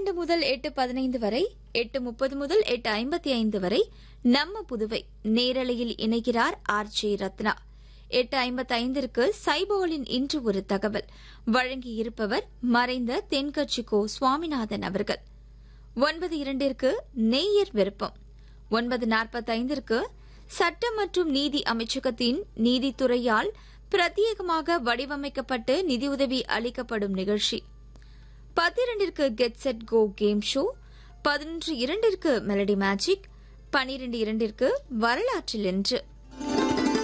இரண்டு முதல் எட்டு பதினைந்து வரை எட்டு முப்பது முதல் எட்டு ஐம்பத்தி ஐந்து வரை நம்ம புதுவை நேரலையில் இணைகிறார் ஆர் ஜே ரத்னா எட்டு ஐம்பத்தி ஐந்திற்கு சைபோலின் இன்று ஒரு தகவல் வழங்கியிருப்பவர் மறைந்த தென்கட்சி கோ சுவாமிநாதன் அவர்கள் ஒன்பது இரண்டிற்கு நேயர் விருப்பம் ஒன்பது நாற்பத்தைந்திற்கு சட்டம் மற்றும் நீதி அமைச்சகத்தின் நீதித்துறையால் பிரத்யேகமாக வடிவமைக்கப்பட்டு நிதியுதவி அளிக்கப்படும் நிகழ்ச்சி பத்திரண்டிற்கு get set go game show பதினொன்று இரண்டிற்கு மெலடி மேஜிக் பனிரெண்டு இரண்டிற்கு வரலாற்றில் என்று